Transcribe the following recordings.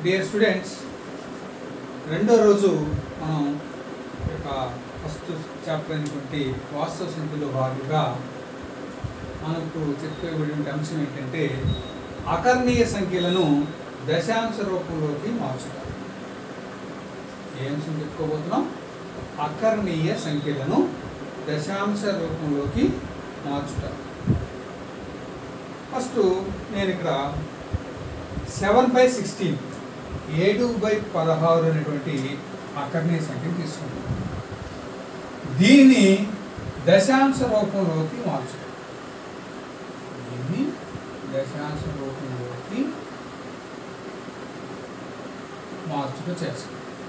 Dear students రెండో రోజు మనం ఈ యొక్క ఫస్ట్ చాప్టర్ అయినటువంటి వాస్తవ సంఖ్యలో భాగంగా మనకు చెప్పుకోబడిన అంశం ఏంటంటే అకర్ణీయ సంఖ్యలను దశాంశ రూపంలోకి మార్చుట ఏ అంశం చెప్పుకోబోతున్నాం అకర్ణీయ సంఖ్యలను దశాంశ రూపంలోకి మార్చుట ఫస్ట్ నేను ఇక్కడ సెవెన్ బై సిక్స్టీన్ ఏడు బై పదహారు అనేటువంటి అకర్ణీయ సంఖ్యను తీసుకుంటాం దీన్ని దశాంశ రూపంలోకి మార్చుతాం దీన్ని దశాంశ రూపంలోకి మార్చుట చేస్తాం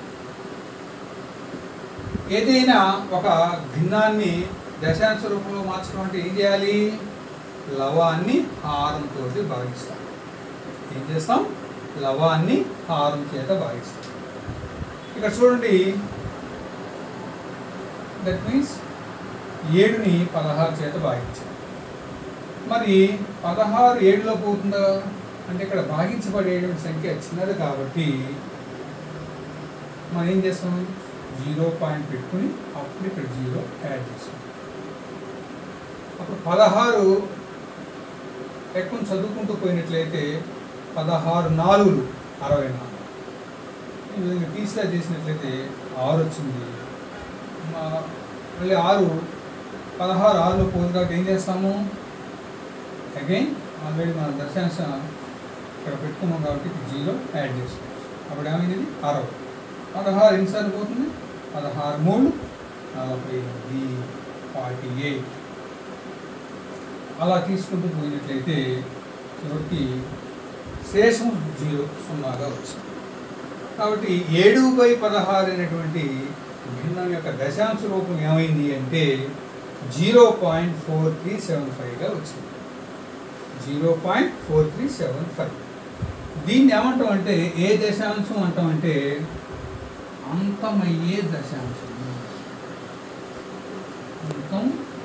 ఏదైనా ఒక భిన్నాన్ని దశాంశ రూపంలో మార్చడం అంటే ఏం చేయాలి లవాన్ని హారంతో భాగిస్తాం ఏం చేస్తాం లవాన్ని హారం చేత భాగిస్తాం ఇక్కడ చూడండి దట్ మీన్స్ ఏడుని పదహారు చేత భాగించాం మరి పదహారు ఏడులో పోతుందా అంటే ఇక్కడ భాగించబడేటువంటి సంఖ్య చిన్నది కాబట్టి మనం ఏం చేస్తాం జీరో పాయింట్ పెట్టుకుని అప్పుడు ఇక్కడ జీరో యాడ్ చేస్తాం అప్పుడు పదహారు ఎక్కువ చదువుకుంటూ పోయినట్లయితే పదహారు నాలుగులు అరవై నాలుగు ఈ విధంగా తీసిలా చేసినట్లయితే ఆరు వచ్చింది మా- మళ్ళీ ఆరు పదహారు ఆరులో పోదు కాబట్టి ఏం చేస్తాము అగైన్ ఆల్రెడీ మన దశాంశ ఇక్కడ పెట్టుకున్నాం కాబట్టి జీరో యాడ్ చేసుకోవచ్చు అప్పుడు ఏమైంది అరవై పదహారు ఎన్నిసార్లు పోతుంది పదహారు మూడు నలభై ఎనిమిది ఫార్టీ ఎయిట్ అలా తీసుకుంటూ పోయినట్లయితే చివరికి శేషం జీరో సున్నాగా వచ్చింది కాబట్టి ఏడు బై పదహారు అనేటువంటి భిన్నం యొక్క దశాంశ రూపం ఏమైంది అంటే zero point four three seven ఫైవ్గా వచ్చింది zero point four three seven five దీన్ని ఏమంటాం అంటే ఏ దశాంశం అంటామంటే అంతమయ్యే దశాంశం అంతం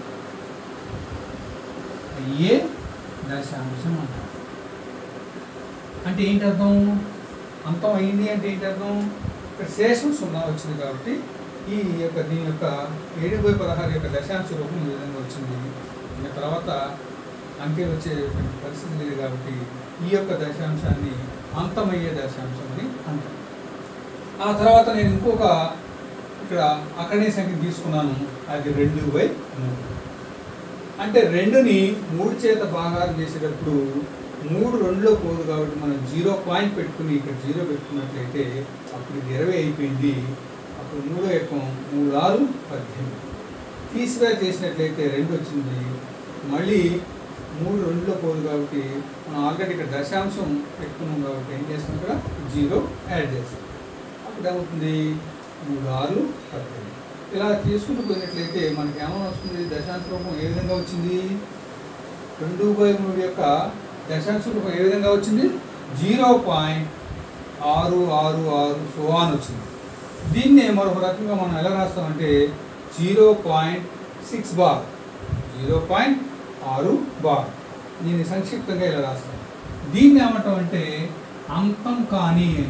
అయ్యే దశాంశం అంటాం అంటే ఏంటి అర్థం అంతం అయింది అంటే ఏంటి అర్థం ఇక్కడ శేషం సున్నా వచ్చింది కాబట్టి ఈ యొక్క దీని యొక్క ఏడు బై పదహారు యొక్క దశాంశ రూపం ఈ విధంగా వచ్చింది ఇంకా తర్వాత అంకెలు వచ్చే పరిస్థితి లేదు కాబట్టి ఈ యొక్క దశాంశాన్ని అంతమయ్యే దశాంశం అని అంటాం ఆ తర్వాత నేను ఇంకొక ఇక్కడ అక్కడనే సంఖ్య తీసుకున్నాను అది రెండు బై మూడు అంటే రెండుని మూడు చేత భాగాలు చేసేటప్పుడు మూడు రెండులో పోదు కాబట్టి మనం జీరో పాయింట్ పెట్టుకుని ఇక్కడ జీరో పెట్టుకున్నట్లయితే అప్పుడు ఇది ఇరవై అయిపోయింది అప్పుడు మూడో ఎక్కం మూడు ఆరు పద్దెనిమిది తీసివేత చేసినట్లయితే రెండు వచ్చింది మళ్ళీ మూడు రెండులో పోదు కాబట్టి మనం ఆల్రెడీ ఇక్కడ దశాంశం పెట్టుకున్నాం కాబట్టి ఏం చేస్తాం ఇక్కడ జీరో యాడ్ చేస్తాం అప్పుడు ఏమవుతుంది మూడు ఆరు పద్దెనిమిది ఇలా తీసుకుంటూ పోయినట్లయితే మనకి ఏమైనా వస్తుంది దశాంశ రూపం ఏ విధంగా వచ్చింది రెండు బై మూడు యొక్క దశాంశ రూపం ఏ విధంగా వచ్చింది జీరో పాయింట్ ఆరు ఆరు ఆరు సువాన్ వచ్చింది దీన్ని మరొక రకంగా మనం ఎలా రాస్తామంటే zero point six bar zero point ఆరు బార్ దీన్ని సంక్షిప్తంగా ఇలా రాస్తాం దీన్ని ఏమంటాం అంటే అంతం కాని అని.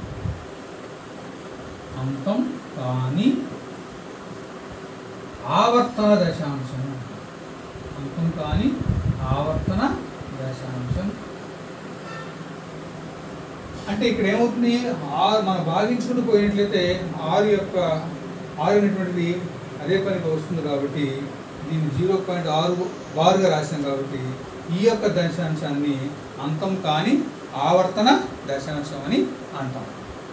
అంతం కాని ఆవర్తన దశాంశం అంతం కాని ఆవర్తన దశాంశం అంటే ఇక్కడ ఏమవుతుంది ఆరు మనం భాగించుకుంటూ పోయినట్లయితే ఆరు యొక్క ఆరు అనేటువంటిది అదే పనికి వస్తుంది కాబట్టి దీన్ని జీరో పాయింట్ ఆరు బారుగా రాసాం కాబట్టి ఈ యొక్క దశాంశాన్ని అంతం కాని ఆవర్తన దశాంశం అని అంటాం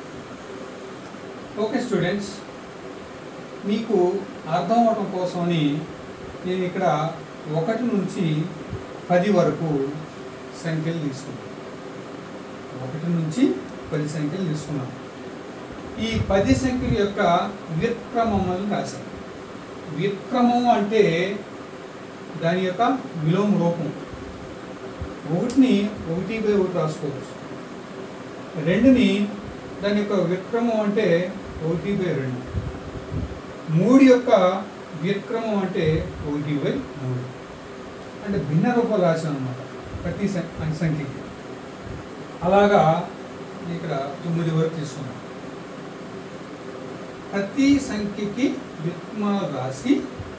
ఓకే స్టూడెంట్స్ మీకు అర్థం అవడం కోసమని నేను ఇక్కడ ఒకటి నుంచి పది వరకు సంఖ్యలు తీసుకున్నాను ఒకటి నుంచి పది సంఖ్యలు తీసుకున్నాను ఈ పది సంఖ్యల యొక్క వ్యుత్క్రమములను రాశాను వ్యుత్క్రమం అంటే దాని యొక్క విలోమ రూపం ఒకటిని ఒకటి బై ఒకటి రాసుకోవచ్చు రెండుని దాని యొక్క వ్యుత్క్రమం అంటే ఒకటి బై రెండు మూడు యొక్క వ్యుత్క్రమం అంటే ఒకటి బై మూడు అంటే భిన్న రూపాలు రాశాను అనమాట ప్రతి సం- సంఖ్యకి అలాగా ఇక్కడ తొమ్మిది వరకు తీసుకున్నాం ప్రతి సంఖ్యకి వ్యుత్మాలు రాసి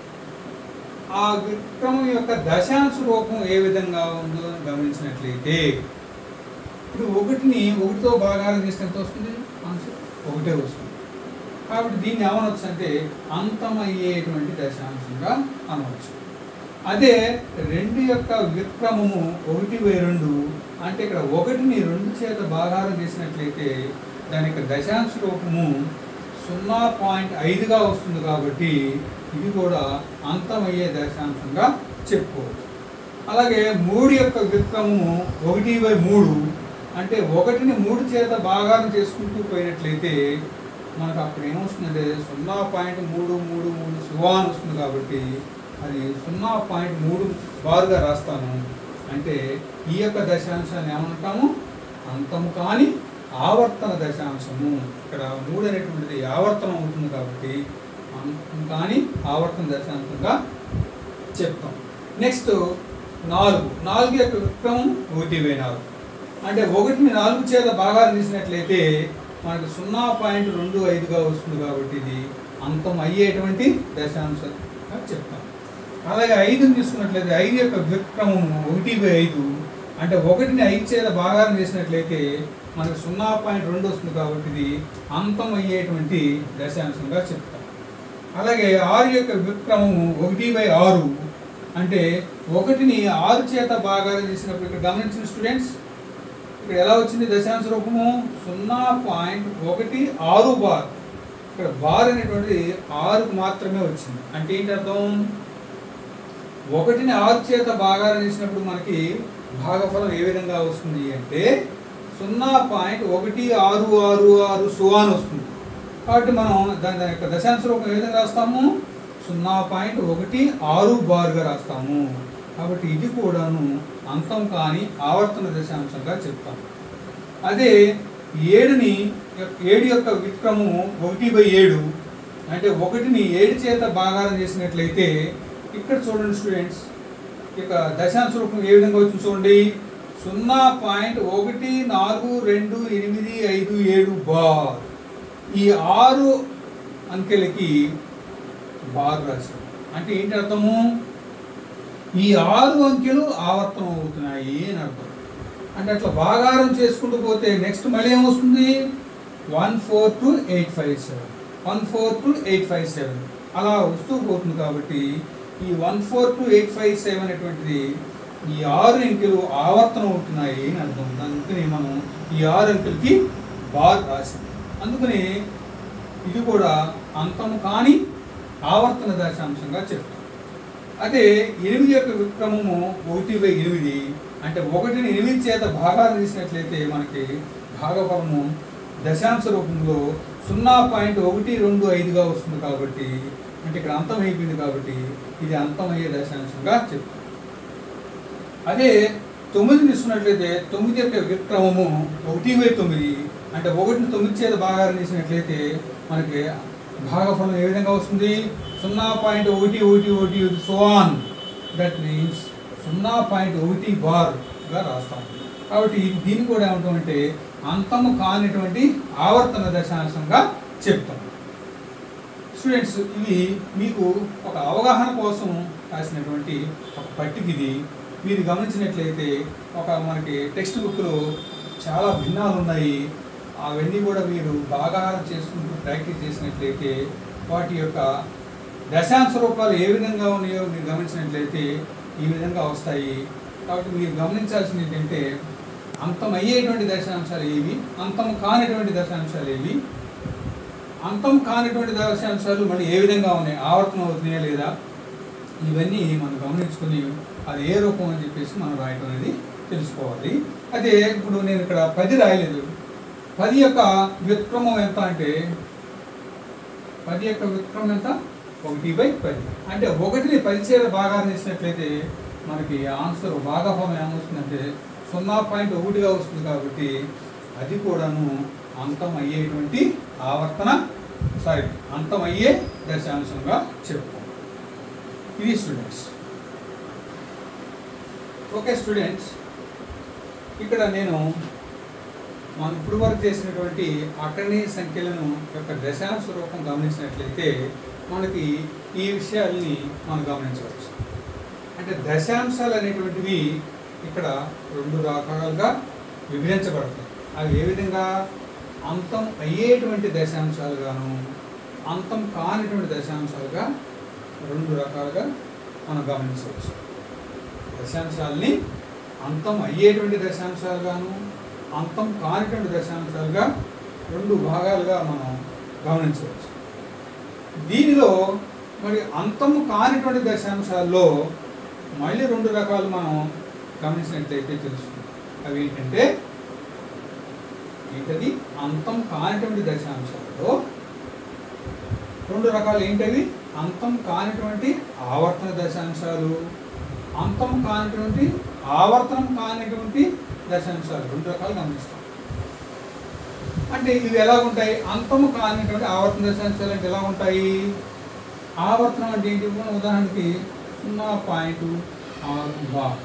ఆ విక్రమం యొక్క దశాంశ రూపం ఏ విధంగా ఉందో అని గమనించినట్లయితే ఇప్పుడు ఒకటిని ఒకటితో భాగాలు చేస్తే ఎంత వస్తుంది ఆన్సర్ ఒకటే వస్తుంది కాబట్టి దీన్ని ఏమనొచ్చు అంటే అంతమయ్యేటువంటి దశాంశంగా అనవచ్చు అదే రెండు యొక్క విక్రమము ఒకటి బై రెండు అంటే ఇక్కడ ఒకటిని రెండు చేత భాగాలు చేసినట్లయితే దాని యొక్క దశాంశ రూపము సున్నా పాయింట్ ఐదుగా వస్తుంది కాబట్టి ఇది కూడా అంతమయ్యే దశాంశంగా చెప్పుకోవచ్చు అలాగే మూడు యొక్క విక్రమము ఒకటి బై మూడు అంటే ఒకటిని మూడు చేత భాగాలు చేసుకుంటూ పోయినట్లయితే మనకు అప్పుడు ఏమొస్తుందంటే సున్నా పాయింట్ మూడు మూడు మూడు సువాన్ వస్తుంది కాబట్టి అది సున్నా పాయింట్ మూడు బారుగా రాస్తాను అంటే ఈ యొక్క దశాంశాన్ని ఏమంటాము అంతము కానీ ఆవర్తన దశాంశము ఇక్కడ మూడు అనేటువంటిది ఆవర్తనం అవుతుంది కాబట్టి అంతం కానీ ఆవర్తన దశాంశంగా చెప్తాం నెక్స్ట్ నాలుగు నాలుగు యొక్క విక్రమం ఒకటి బై నాలుగు అంటే ఒకటిని నాలుగు చేత భాగాలు తీసినట్లయితే మనకు సున్నా పాయింట్ రెండు ఐదుగా వస్తుంది కాబట్టి ఇది అంతం అయ్యేటువంటి దశాంశంగా చెప్తాం అలాగే ఐదుని తీసుకున్నట్లయితే ఐదు యొక్క విక్రమము ఒకటి బై ఐదు అంటే ఒకటిని ఐదు చేత భాగాలు చేసినట్లయితే మనకు సున్నా పాయింట్ రెండు వస్తుంది కాబట్టి ఇది అంతం అయ్యేటువంటి దశాంశంగా చెప్తాం అలాగే ఆరు యొక్క విక్రమము ఒకటి బై ఆరు అంటే ఒకటిని ఆరు చేత భాగాలు చేసినప్పుడు ఇక్కడ గమనించిన స్టూడెంట్స్ ఇక్కడ ఎలా వచ్చింది దశాంశ రూపము సున్నా పాయింట్ ఒకటి ఆరు బార్ ఇక్కడ బార్ అనేటువంటిది ఆరుకు మాత్రమే వచ్చింది అంటే ఏంటి అర్థం ఒకటిని ఆరు చేత భాగాలు చేసినప్పుడు మనకి భాగఫలం ఏ విధంగా వస్తుంది అంటే సున్నా పాయింట్ ఒకటి ఆరు ఆరు ఆరు సువాన్ వస్తుంది కాబట్టి మనం దాని దాని యొక్క దశాంశ రూపం ఏ విధంగా రాస్తాము సున్నా పాయింట్ ఒకటి ఆరు బారుగా రాస్తాము కాబట్టి ఇది కూడాను అంతం కాని ఆవర్తన దశాంశంగా చెప్తాం అదే ఏడుని ఏడు యొక్క విక్రమము ఒకటి బై ఏడు అంటే ఒకటిని ఏడు చేత భాగాలు చేసినట్లయితే ఇక్కడ చూడండి స్టూడెంట్స్ ఇక దశాంశ రూపం ఏ విధంగా వచ్చింది చూడండి సున్నా పాయింట్ ఒకటి నాలుగు రెండు ఎనిమిది ఐదు ఏడు బార్ ఈ ఆరు అంకెలకి బార్ రాశాం అంటే ఏంటి అర్థము ఈ ఆరు అంకెలు ఆవర్తనం అవుతున్నాయి అని అర్థం అంటే అట్లా భాగారం చేసుకుంటూ పోతే నెక్స్ట్ మళ్ళీ ఏమొస్తుంది one four two eight five seven one four two eight five seven అలా వస్తూ పోతుంది కాబట్టి ఈ one four two eight five seven అనేటువంటిది ఈ ఆరు అంకెలు ఆవర్తనం అవుతున్నాయి అని అర్థం అందుకని మనం ఈ ఆరు అంకెలకి బార్ రాసాం అందుకని ఇది కూడా అంతము కాని ఆవర్తన దశాంశంగా చెప్తాం అదే ఎనిమిది యొక్క విక్రమము ఒకటి బై ఎనిమిది అంటే ఒకటిని ఎనిమిది చేత భాగాలు తీసినట్లయితే మనకి భాగఫలము దశాంశ రూపంలో సున్నా పాయింట్ ఒకటి రెండు ఐదుగా వస్తుంది కాబట్టి అంటే ఇక్కడ అంతం అయిపోయింది కాబట్టి ఇది అంతమయ్యే దశాంశంగా చెప్తాం అదే తొమ్మిది తీసుకున్నట్లయితే తొమ్మిది యొక్క విక్రమము ఒకటి బై తొమ్మిది అంటే ఒకటిని తొమ్మిది చేత భాగాలు తీసినట్లయితే మనకి భాగఫలం ఏ విధంగా వస్తుంది సున్నా పాయింట్ ఒకటి ఒకటి ఒకటి సోన్ దట్ మీన్స్ సున్నా పాయింట్ ఒకటి బార్గా రాస్తాం కాబట్టి దీన్ని కూడా ఏమంటామంటే అంతము కానిటువంటి ఆవర్తన దశాంశంగా చెప్తాం స్టూడెంట్స్ ఇవి మీకు ఒక అవగాహన కోసం రాసినటువంటి ఒక పట్టిక ఇది మీరు గమనించినట్లయితే ఒక మనకి టెక్స్ట్ బుక్లో చాలా భిన్నాలు ఉన్నాయి అవన్నీ కూడా మీరు బాగా చేసుకుంటూ ప్రాక్టీస్ చేసినట్లయితే వాటి యొక్క దశాంశ రూపాలు ఏ విధంగా ఉన్నాయో మీరు గమనించినట్లయితే ఈ విధంగా వస్తాయి కాబట్టి మీరు గమనించాల్సింది ఏంటంటే అంతం అయ్యేటువంటి దశాంశాలు ఏవి అంతం కానిటువంటి దశాంశాలు ఏవి అంతం కానిటువంటి దశాంశాలు మళ్ళీ ఏ విధంగా ఉన్నాయి ఆవర్తనం అవుతున్నాయా లేదా ఇవన్నీ మనం గమనించుకొని అది ఏ రూపం అని చెప్పేసి మనం రాయటం అనేది తెలుసుకోవాలి అదే ఇప్పుడు నేను ఇక్కడ పది రాయలేదు పది యొక్క వ్యుత్క్రమం ఎంత అంటే పది యొక్క వ్యుత్క్రమం ఎంత ఒకటి బై పది అంటే ఒకటిని పది చేత భాగాన్ని ఇచ్చినట్లయితే మనకి ఆన్సర్ భాగఫలం ఏమొస్తుందంటే సున్నా పాయింట్ ఒకటిగా వస్తుంది కాబట్టి అది కూడాను అంతం అయ్యేటువంటి ఆవర్తన సారీ అంతం అయ్యే దశాంశంగా చెప్తాం ఇది స్టూడెంట్స్ ఓకే స్టూడెంట్స్ ఇక్కడ నేను మనం ఇప్పుడు వరకు చేసినటువంటి అకరణీయ సంఖ్యలను యొక్క దశాంశ రూపం గమనించినట్లయితే మనకి ఈ విషయాల్ని మనం గమనించవచ్చు అంటే దశాంశాలు అనేటువంటివి ఇక్కడ రెండు రకాలుగా విభజించబడతాయి అవి ఏ విధంగా అంతం అయ్యేటువంటి దశాంశాలుగాను అంతం కానిటువంటి దశాంశాలుగా రెండు రకాలుగా మనం గమనించవచ్చు దశాంశాలని అంతం అయ్యేటువంటి దశాంశాలుగాను అంతం కానిటువంటి దశాంశాలుగా రెండు భాగాలుగా మనం గమనించవచ్చు దీనిలో మరి అంతము కానిటువంటి దశాంశాల్లో మళ్ళీ రెండు రకాలు మనం గమనించినట్లయితే తెలుస్తుంది అవి ఏంటంటే ఏంటది అంతం కానిటువంటి దశాంశాల్లో రెండు రకాలు ఏంటవి అంతం కానిటువంటి ఆవర్తన దశాంశాలు అంతం కానిటువంటి ఆవర్తనం కానిటువంటి దశాంశాలు రెండు రకాలు గమనిస్తాం అంటే ఇవి ఎలా ఉంటాయి అంతము కానిటువంటి ఆవర్తన దశాంశాలు అంటే ఎలా ఉంటాయి ఆవర్తనం అంటే ఏంటి ఇప్పుడు ఉదాహరణకి సున్నా పాయింట్ ఆరు బార్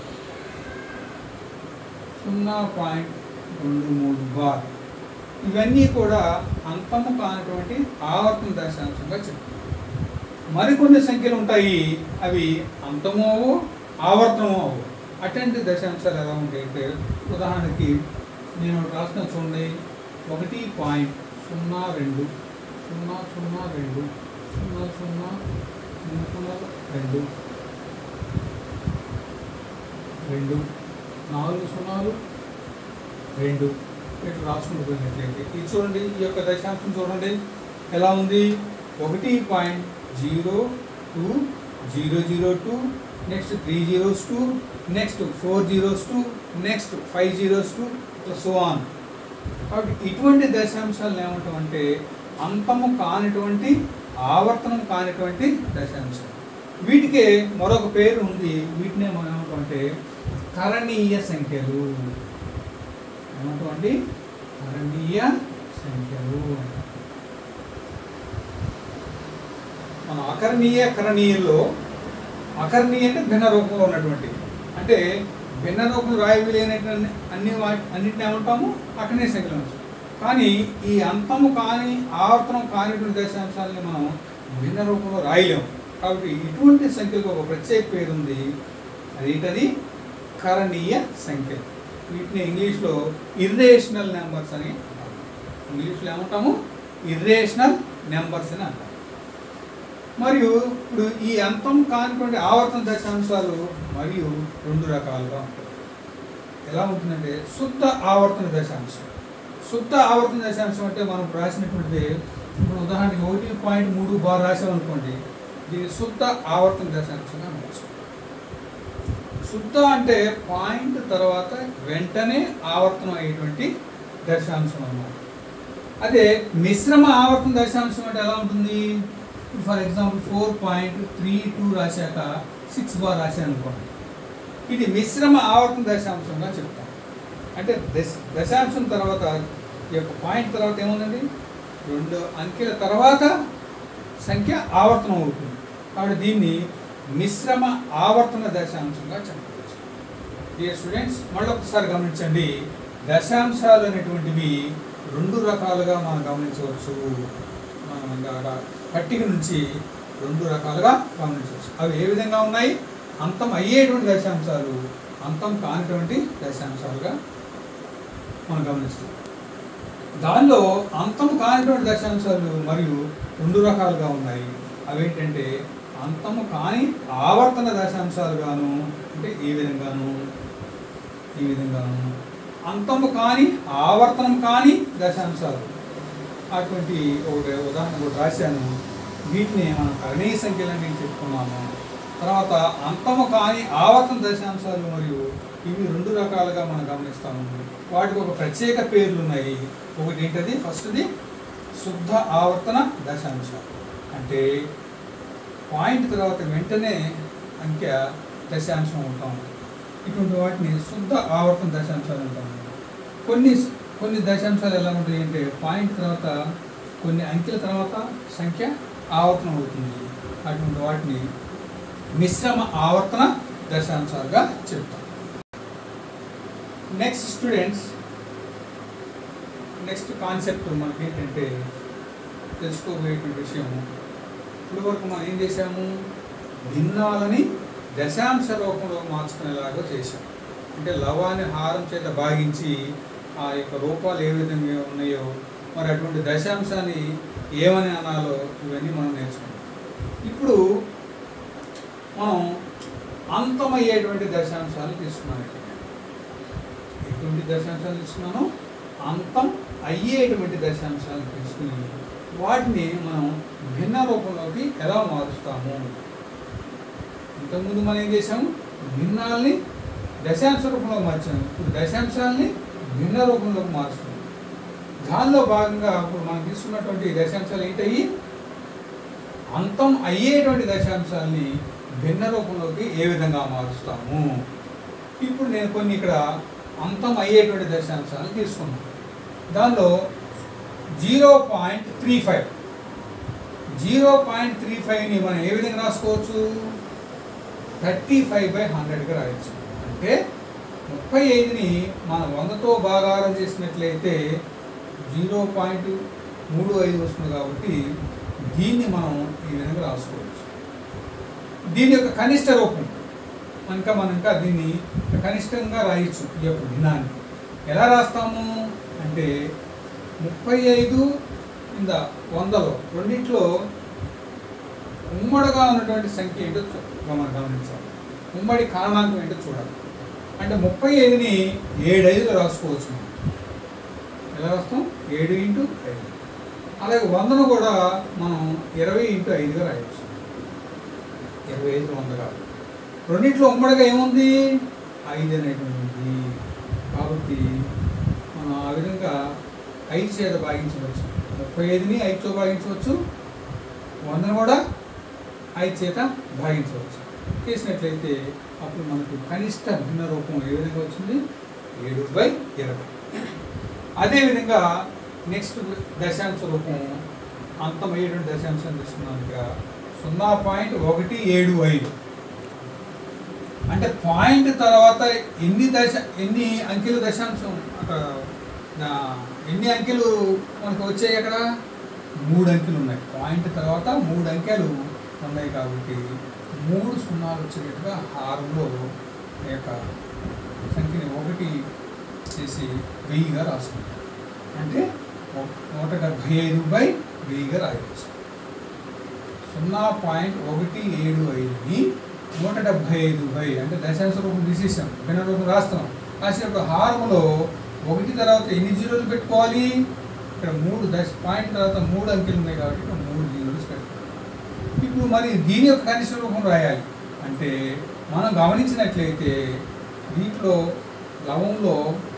సున్నా పాయింట్ రెండు మూడు బార్ ఇవన్నీ కూడా అంతము కానటువంటి ఆవర్తన దశాంశంగా చెప్తాం మరికొన్ని సంఖ్యలు ఉంటాయి అవి అంతము అవు ఆవర్తనము అవు అటువంటి దశాంశాలు ఎలా ఉంటాయి అంటే ఉదాహరణకి నేను రాసిన చూడండి ఒకటి పాయింట్ సున్నా రెండు సున్నా సున్నా రెండు సున్నా సున్నా మూడు సున్నాలు రెండు రెండు నాలుగు సున్నాలు రెండు ఇట్లా రాసుకుంటూ పోయినట్లయితే ఇది చూడండి ఈ యొక్క దశాంశం చూడండి ఎలా ఉంది ఒకటి point zero two zero zero two next three zeros two next four zeros two next five zeros two so on కాబట్టి ఇటువంటి దశాంశాలను ఏమంటాం అంటే అంతము కానిటువంటి ఆవర్తనం కానిటువంటి దశాంశం వీటికే మరొక పేరు ఉంది వీటినే మనం ఏమంటాం అంటే కరణీయ సంఖ్యలు ఏమంటామండి కరణీయ సంఖ్యలు మన అకరణీయ కరణీయంలో అకరణీయ అంటే భిన్న రూపంలో ఉన్నటువంటి అంటే భిన్న రూపం రాయవి లేనటువంటి అన్ని వా- అన్నిటిని ఏమంటాము అకరణీయ సంఖ్యలు అంటాం. కానీ ఈ అంతము కాని ఆవర్తనం కానిటువంటి దశాంశాలని మనం భిన్న రూపంలో రాయలేము కాబట్టి ఇటువంటి సంఖ్యలకు ఒక ప్రత్యేక పేరు ఉంది అదేంటది కరణీయ సంఖ్యలు వీటిని ఇంగ్లీష్లో ఇర్రేషనల్ నెంబర్స్ అని అంటాము ఇంగ్లీష్లో ఏమంటాము ఇర్రేషనల్ నెంబర్స్ అని అంటాం మరియు ఇప్పుడు ఈ అంతం కానిటువంటి ఆవర్తన దశాంశాలు మరియు రెండు రకాలుగా ఉంటాయి ఎలా ఉంటుందంటే శుద్ధ ఆవర్తన దశాంశం శుద్ధ ఆవర్తన దశాంశం అంటే మనం రాసినటువంటిది ఇప్పుడు ఉదాహరణకి ఒకటి పాయింట్ మూడు బార్ రాసామనుకోండి దీన్ని శుద్ధ ఆవర్తన దశాంశంగా అనవచ్చు శుద్ధ అంటే పాయింట్ తర్వాత వెంటనే ఆవర్తనం అయ్యేటువంటి దశాంశం అన్నమాట అదే మిశ్రమ ఆవర్తన దశాంశం అంటే ఎలా ఉంటుంది for example four point three two రాశాక సిక్స్ బార్ రాశాను అనుకోండి ఇది మిశ్రమ ఆవర్తన దశాంశంగా చెప్తాం అంటే దశ దశాంశం తర్వాత ఈ యొక్క పాయింట్ తర్వాత ఏముందండి రెండు అంకెల తర్వాత సంఖ్య ఆవర్తనం అవుతుంది కాబట్టి దీన్ని మిశ్రమ ఆవర్తన దశాంశంగా చెప్పవచ్చు డియర్ స్టూడెంట్స్ మళ్ళొకసారి గమనించండి దశాంశాలు అనేటువంటివి రెండు రకాలుగా మనం గమనించవచ్చు మనం ఇందాక పట్టిక నుంచి రెండు రకాలుగా గమనించవచ్చు అవి ఏ విధంగా ఉన్నాయి అంతం అయ్యేటువంటి దశాంశాలు అంతం కానిటువంటి దశాంశాలుగా మనం గమనిస్తాం దానిలో అంతం కానిటువంటి దశాంశాలు మరియు రెండు రకాలుగా ఉన్నాయి అవేంటంటే అంతము కాని ఆవర్తన దశాంశాలుగాను అంటే ఈ విధంగాను ఈ విధంగాను అంతము కాని ఆవర్తనం కాని దశాంశాలు అటువంటి ఒక ఉదాహరణ కూడా రాశాను వీటిని మనం కరణీయ సంఖ్యలని నేను చెప్పుకున్నాము తర్వాత అంతము కాని ఆవర్తన దశాంశాలు మరియు ఇవి రెండు రకాలుగా మనం గమనిస్తాము వాటికి ఒక ప్రత్యేక పేర్లు ఉన్నాయి ఒకటి ఏంటది ఫస్ట్ది శుద్ధ ఆవర్తన దశాంశాలు అంటే పాయింట్ తర్వాత వెంటనే అంకె దశాంశం ఉంటాం ఇటువంటి వాటిని శుద్ధ ఆవర్తన దశాంశాలు అంటాం కొన్ని కొన్ని దశాంశాలు ఎలా ఉంటాయి అంటే పాయింట్ తర్వాత కొన్ని అంకెల తర్వాత సంఖ్య ఆవర్తనం అవుతుంది అటువంటి వాటిని మిశ్రమ ఆవర్తన దశాంశాలుగా చెప్తాం నెక్స్ట్ స్టూడెంట్స్ నెక్స్ట్ కాన్సెప్ట్ మనకి ఏంటంటే తెలుసుకోబోయేటువంటి విషయం ఇప్పుడు వరకు మనం ఏం చేశాము భిన్నాలని దశాంశ రూపంలో మార్చుకునేలాగా చేశాం అంటే లవాన్ని హారం చేత భాగించి ఆ యొక్క రూపాలు ఏ విధంగా ఉన్నాయో మరి అటువంటి దశాంశాన్ని ఏమని అనాలో ఇవన్నీ మనం నేర్చుకున్నాం ఇప్పుడు మనం అంతమయ్యేటువంటి దశాంశాలు తీసుకున్నాం ఇక్కడ. ఎటువంటి దశాంశాలు తీసుకున్నాను అంతం అయ్యేటువంటి దశాంశాలు తీసుకుని వాటిని మనం భిన్న రూపంలోకి ఎలా మారుస్తాము ఇంతకుముందు మనం ఏం చేసాము భిన్నాల్ని దశాంశ రూపంలో మార్చాము ఇప్పుడు దశాంశాలని భిన్న రూపంలోకి మారుస్తాం దానిలో భాగంగా ఇప్పుడు మనం తీసుకున్నటువంటి దశాంశాలు ఏంటయ్యి అంతం అయ్యేటువంటి దశాంశాలని భిన్న రూపంలోకి ఏ విధంగా మారుస్తాము ఇప్పుడు నేను కొన్ని ఇక్కడ అంతం అయ్యేటువంటి దశాంశాలు తీసుకున్నాను దానిలో zero point three five zero point three ఫైవ్ని మనం ఏ విధంగా రాసుకోవచ్చు థర్టీ ఫైవ్ బై హండ్రెడ్గా రాయొచ్చు అంటే ముప్పై ఐదుని మనం వందతో భాగారం చేసినట్లయితే జీరో పాయింట్ మూడు ఐదు వస్తుంది కాబట్టి దీన్ని మనం ఈ విధంగా రాసుకోవచ్చు దీని యొక్క కనిష్ట రూపం ఇంకా మనం ఇంకా దీన్ని కనిష్టంగా రాయొచ్చు ఈ యొక్క భిన్నాన్ని ఎలా రాస్తాము అంటే ముప్పై ఐదు కింద వందలో రెండిట్లో ఉమ్మడిగా ఉన్నటువంటి సంఖ్య ఏంటో చూ- మనం గమనించాలి ఉమ్మడి కారణాంకం ఏంటో చూడాలి అంటే ముప్పై ఐదుని ఏడు ఐదులో రాసుకోవచ్చు మనం ఎలా రాస్తాం ఏడు ఇంటూ ఐదు అలాగే వందను కూడా మనం ఇరవై ఇంటూ ఐదుగా రాయవచ్చు ఇరవై ఐదు వంద కాదు రెండిట్లో ఉమ్మడిగా ఏముంది ఐదు అనేటువంటి కాబట్టి మనం ఆ విధంగా ఐదు చేత భాగించవచ్చు ముప్పై ఐదుని ఐదుతో భాగించవచ్చు వందను కూడా ఐదు చేత భాగించవచ్చు చేసినట్లయితే అప్పుడు మనకు కనిష్ట భిన్న రూపం ఏ విధంగా వచ్చింది ఏడు బై ఇరవై అదేవిధంగా నెక్స్ట్ దశాంశ రూపం అంతమయ్యేటువంటి దశాంశం తీసుకున్నాం ఇక సున్నా పాయింట్ ఒకటి ఏడు ఐదు అంటే పాయింట్ తర్వాత ఎన్ని దశ ఎన్ని అంకెలు దశాంశం అక్కడ నా- ఎన్ని అంకెలు మనకు వచ్చాయి అక్కడ మూడు అంకెలు ఉన్నాయి పాయింట్ తర్వాత మూడు అంకెలు ఉన్నాయి కాబట్టి మూడు సున్నాలు వచ్చేటట్టుగా హారంలో ఈ యొక్క సంఖ్యని ఒకటి చేసి వెయ్యిగా రాసుకుంటాం అంటే ఒక- నూట డెబ్భై ఐదు బై వెయ్యిగా రాయవచ్చు సున్నా పాయింట్ ఒకటి ఏడు ఐదుని నూట డెబ్భై ఐదు బై అంటే దశాంశ రూపం తీసేసాం భిన్న రూపం రాస్తున్నాం రాసినప్పుడు హారములో ఒకటి తర్వాత ఎన్ని జీరోలు పెట్టుకోవాలి ఇక్కడ మూడు దశ పాయింట్ తర్వాత మూడు అంకెలు ఉన్నాయి కాబట్టి ఇక్కడ మూడు జీరోలు పెట్టుకోవాలి ఇప్పుడు మరి దీని యొక్క కనిష్ట రూపం రాయాలి అంటే మనం గమనించినట్లయితే దీంట్లో లవంలో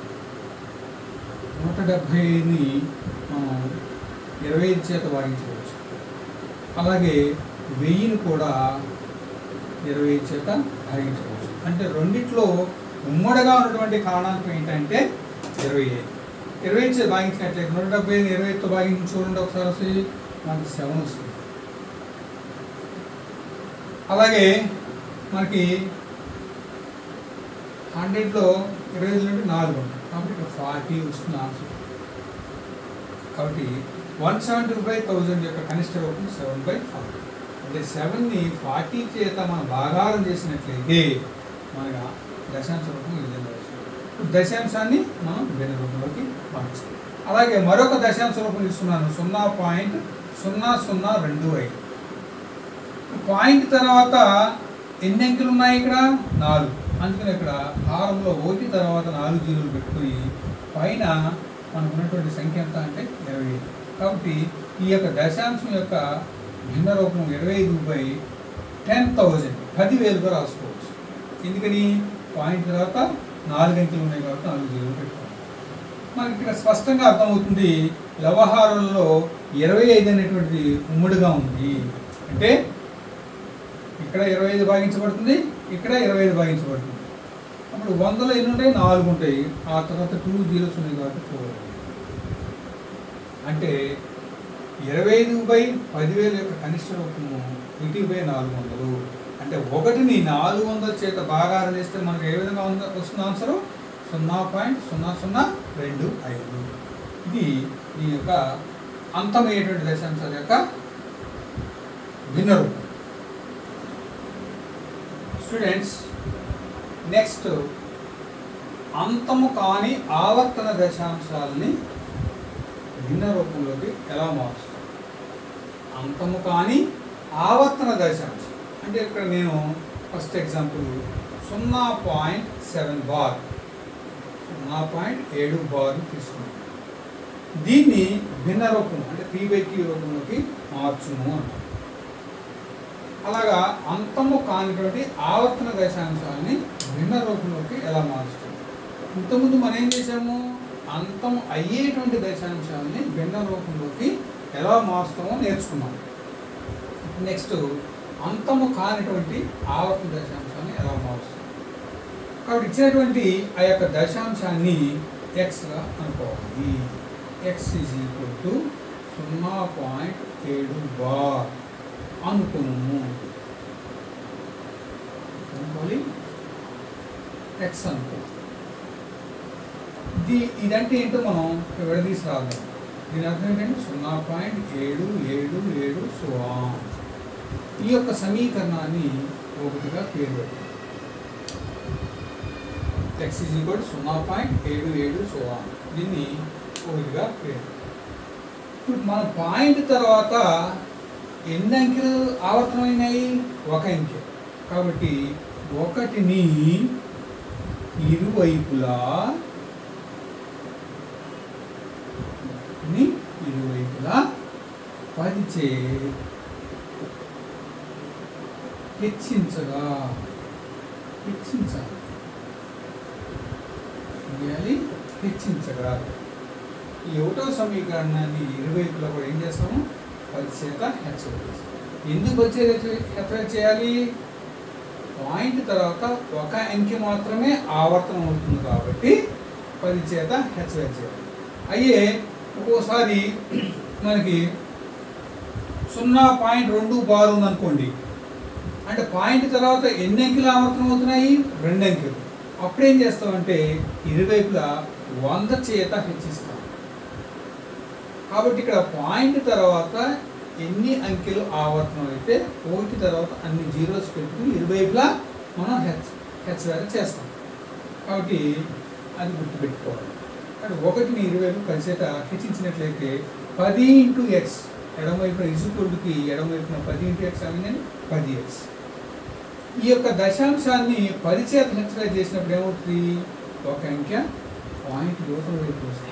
నూట డెబ్భై ఐదుని మనం ఇరవై ఐదు చేత భాగించవచ్చు అలాగే వెయ్యిని కూడా ఇరవై ఐదు చేత భాగించవచ్చు అంటే రెండిట్లో ఉమ్మడిగా ఉన్నటువంటి కారణాంకం ఏంటంటే ఇరవై ఐదు ఇరవై ఐదు చేత భాగించినట్లయితే నూట డెబ్బై ఐదు ఇరవై ఐదుతో భాగించి చూడండి ఒకసారి వస్తే మనకి సెవెన్ వస్తుంది అలాగే మనకి హండ్రెడ్లో ఇరవై ఐదు నుండి నాలుగు ఉంటాయి కాబట్టి ఇక్కడ ఫార్టీ వస్తుంది ఆన్సర్ కాబట్టి వన్ సెవెంటీ ఫైవ్ థౌజండ్ యొక్క కనిష్ట రూపం సెవెన్ బై ఫార్టీ అంటే సెవెన్ని ఫార్టీ చేత మనం భాగారం చేసినట్లయితే మనగా దశాంశ రూపం ఈ విధంగా వస్తుంది ఇప్పుడు దశాంశాన్ని మనం విభిన్న రూపంలోకి మార్చాలి అలాగే మరొక దశాంశ రూపం ఇస్తున్నాను సున్నా పాయింట్ సున్నా సున్నా రెండు ఐదు పాయింట్ తర్వాత ఎన్ని అంకెలు ఉన్నాయి ఇక్కడ నాలుగు అందుకని ఇక్కడ హారంలో ఒకటి తర్వాత నాలుగు జీరోలు పెట్టుకుని పైన మనకు ఉన్నటువంటి సంఖ్య ఎంత అంటే ఇరవై ఐదు కాబట్టి ఈ యొక్క దశాంశం యొక్క భిన్న రూపం ఇరవై ఐదు బై టెన్ థౌజండ్ పదివేలుగా రాసుకోవచ్చు ఎందుకని పాయింట్ తర్వాత నాలుగు అంకెలు ఉన్నాయి కాబట్టి నాలుగు జీరోలు పెట్టుకోవాలి మనకి ఇక్కడ స్పష్టంగా అర్థమవుతుంది వ్యవహారంలో ఇరవై ఐదు అనేటువంటిది ఉమ్మడిగా ఉంది అంటే ఇక్కడ ఇరవై ఐదు భాగించబడుతుంది ఇక్కడ ఇరవై ఐదు భాగించబడుతుంది అప్పుడు వందలో ఎన్ని ఉంటాయి నాలుగు ఉంటాయి ఆ తర్వాత టూ జీరోస్ ఉన్నాయి కాబట్టి ఫోర్ అంటే ఇరవై ఐదు బై పదివేల యొక్క కనిష్ట రూపము ఒకటి బై నాలుగు వందలు అంటే ఒకటిని నాలుగు వందల చేత భాగాలు చేస్తే మనకు ఏ విధంగా ఉంద- వస్తుంది ఆన్సరు సున్నా పాయింట్ సున్నా సున్నా రెండు ఐదు ఇది దీని యొక్క అంతమయ్యేటువంటి దశాంశాల యొక్క భిన్న రూపం స్టూడెంట్స్ నెక్స్ట్ అంతము కాని ఆవర్తన దశాంశాలని భిన్న రూపంలోకి ఎలా మారుస్తాం అంతము కాని ఆవర్తన దశాంశం అంటే ఇక్కడ నేను ఫస్ట్ ఎగ్జాంపుల్ సున్నా పాయింట్ సెవెన్ బార్ సున్నా పాయింట్ ఏడు బార్ని తీసుకున్నాను దీన్ని భిన్న రూపం అంటే పీ బై క్యూ రూపంలోకి మార్చుము అంటారు అలాగా అంతము కానిటువంటి ఆవర్తన దశాంశాలని భిన్న రూపంలోకి ఎలా మారుస్తుంది ఇంతకుముందు మనం ఏం చేసాము అంతం అయ్యేటువంటి దశాంశాలని భిన్న రూపంలోకి ఎలా మారుస్తామో నేర్చుకున్నాం నెక్స్ట్ అంతము కానిటువంటి ఆవర్తన దశాంశాన్ని ఎలా మారుస్తాం కాబట్టి ఇచ్చినటువంటి ఆ యొక్క దశాంశాన్ని ఎక్స్గా అనుకోవాలి ఎక్స్ ఈజ్ ఈక్వల్ టు సున్నా పాయింట్ ఏడు బార్ అనుకున్నాము అనుకోవాలి ఎక్స్ అనుకో ఇది ఇదంటే ఏంటో మనం విడదీసి రాద్దాం దీని అర్థం ఏంటంటే సున్నా పాయింట్ ఏడు ఏడు ఏడు సువా ఈ యొక్క సమీకరణాన్ని ఒకటిగా పేరు పెట్టాం ఎక్స్ ఈజ్ ఈక్వల్ సున్నా పాయింట్ ఏడు ఏడు సువా దీన్ని ఒకటిగా పేరు ఇప్పుడు మన పాయింట్ తర్వాత ఎన్ని అంకెలు ఆవర్తనమైనాయి ఒక అంకె కాబట్టి ఒకటిని ఇరువైపులా ని ఇరువైపులా పదిచే హెచ్చించగా హెచ్చించాలి ఏం చేయాలి హెచ్చించగా ఈ ఒకటో సమీకరణాన్ని ఇరువైపులా కూడా ఏం చేస్తాము పది చేత హెచ్చరిస్తాం ఎందుకు వచ్చేది హెచ్చరిక చేయాలి పాయింట్ తర్వాత ఒక అంకె మాత్రమే ఆవర్తనం అవుతుంది కాబట్టి పది చేత హెచ్చరిక చేయాలి అయ్యే ఒక్కోసారి మనకి సున్నా పాయింట్ రెండు బార్ ఉందనుకోండి అంటే పాయింట్ తర్వాత ఎన్ని అంకెలు ఆవర్తనం అవుతున్నాయి రెండు అంకెలు అప్పుడేం చేస్తామంటే ఇరువైపులా వంద చేత హెచ్చిస్తాం కాబట్టి ఇక్కడ పాయింట్ తర్వాత ఎన్ని అంకెలు ఆవర్తనం అయితే ఒకటి తర్వాత అన్ని జీరోస్ పెట్టుకుని ఇరువైపులా మనం హెచ్ హెచ్ వేరే చేస్తాం కాబట్టి అది గుర్తుపెట్టుకోవాలి కానీ ఒకటిని ఇరువైపు పరిచేత హెచ్చించినట్లయితే పది ఇంటూ ఎక్స్ ఎడమవైపున ఇసుకొడుకి ఎడమవైపున పది ఇంటూ ఎక్స్ అయిందని పది ఎక్స్ ఈ యొక్క దశాంశాన్ని పరిచేత హెచ్చరిక చేసినప్పుడు ఏమవుతుంది ఒక అంకె పాయింట్ యువతల వైపు వస్తుంది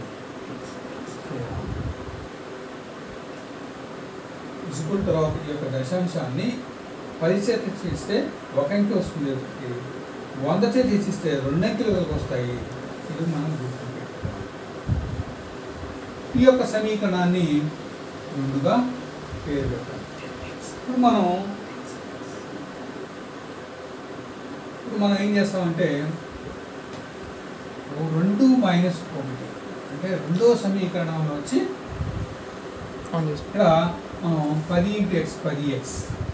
ఇసుకుల తర్వాత ఈ యొక్క దశాంశాన్ని పది చేత హెచ్చిస్తే ఒక అంకె వస్తుంది ఒకటి. వంద చేత హెచ్చిస్తే రెండు అంకెలు వరకు వస్తాయి ఇది మనం గుర్తుపెట్టుకోవాలి ఈ యొక్క సమీకరణాన్ని ముందుగా పేరు పెట్టాలి ఇప్పుడు మనం ఇప్పుడు మనం ఏం చేస్తామంటే ఓ రెండు మైనస్ ఒకటి అంటే రెండో సమీకరణంలో వచ్చి ఆన్ చేసుకో ఇక్కడ మనం పది ఇంటూ ఎక్స్ పది ఎక్స్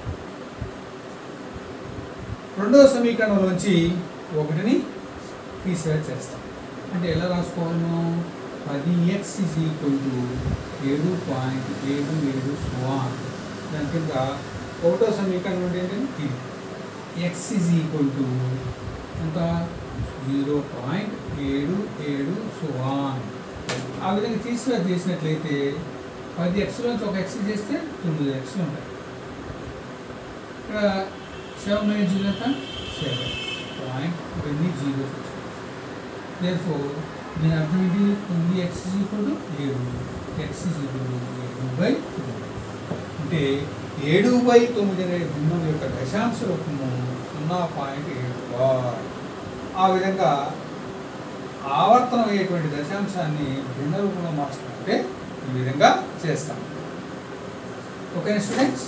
రెండో సమీకరణంలోంచి ఒకటిని తీసివేత చేస్తాం అంటే ఎలా రాసుకోవాలి మనం పది ఎక్స్ ఇజ్ ఈక్వల్ టు ఏడు పాయింట్ ఏడు ఏడు వన్ దాని కింద ఒకటో సమీకరణం అంటే ఏంటంటే ఇది ఎక్స్ ఇజ్ ఈక్వల్ టు ఎంత జీరో పాయింట్ ఏడు ఏడు వన్ ఆ విధంగా తీసివేత చేసినట్లయితే పది ఎక్స్లోంచి ఒక ఎక్స్ చేస్తే తొమ్మిది ఎక్స్లు ఉంటాయి ఇక్కడ సెవెన్ నైన్ జీరో ఎంత సెవెన్ పాయింట్ ఇవన్నీ జీరోస్ వచ్చాయి దేర్ఫోర్ దీని అర్థం ఏంటి తొమ్మిది ఎక్స్ ఈక్వల్ టు ఏడు ఎక్స్ ఈక్వల్ టు ఏడు బై తొమ్మిది అంటే ఏడు బై తొమ్మిది అనే భిన్నం యొక్క దశాంశ రూపము సున్నా పాయింట్ ఏడు బార్ ఆ విధంగా ఆవర్తనం అయ్యేటువంటి దశాంశాన్ని భిన్న రూపంలో మార్చుకుంటే ఈ విధంగా చేస్తాం ఓకేనా students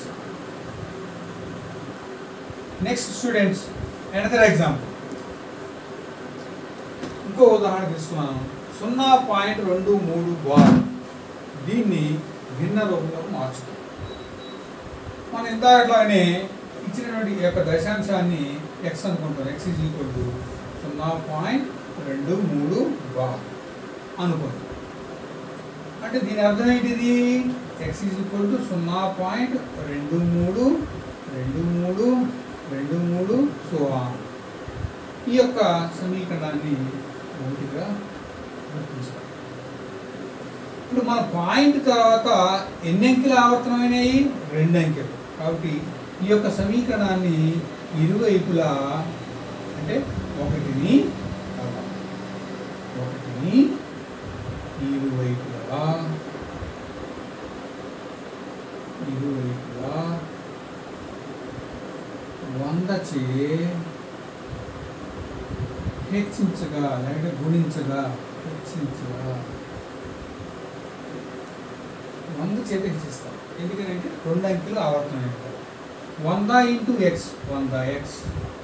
next students another example ఇంకో ఉదాహరణ తీసుకున్నాను సున్నా పాయింట్ రెండు మూడు బార్ దీన్ని భిన్న రూపంలో మార్చుతాం మనం ఇంతట్లానే ఇచ్చినటువంటి ఈ యొక్క దశాంశాన్ని ఎక్స్ అనుకుంటాం ఎక్స్ ఈజ్ ఈక్వల్ టు సున్నా పాయింట్ రెండు మూడు బార్ అనుకుంటాం అంటే దీని అర్థం ఏంటిది ఎక్స్ ఈజ్ ఈక్వల్ టు సున్నా పాయింట్ రెండు మూడు రెండు మూడు రెండు మూడు సో ఈ యొక్క సమీకరణాన్ని ఒకటిగా గుర్తించాలి ఇప్పుడు మన పాయింట్ తర్వాత ఎన్ని అంకెలు ఆవర్తనమైనవి రెండు అంకెలు కాబట్టి ఈ యొక్క సమీకరణాన్ని ఇరువైపులా అంటే ఒకటిని ఒకటిని ఇరువైపులా ఇరువైపులా వంద చే హెచ్చించగా లేకపోతే గుణించగా హెచ్చించగా వంద చేత హెచ్చిస్తాం ఎందుకంటే రెండు అంకెలు ఆవర్తనం వంద ఇంటూ ఎక్స్ వంద ఎక్స్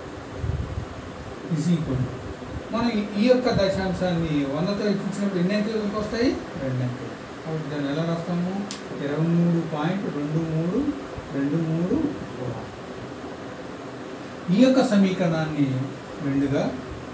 ఇజ్ ఈక్వల్ మనం ఈ- ఈ యొక్క దశాంశాన్ని వందతో హెచ్చించినప్పుడు ఎన్ని అంకెలు వస్తాయి రెండు అంకెలు కాబట్టి దాన్ని ఎలా రాస్తాము ఇరవై మూడు పాయింట్ రెండు మూడు రెండు మూడు సున్నా. ఈ యొక్క సమీకరణాన్ని రెండుగా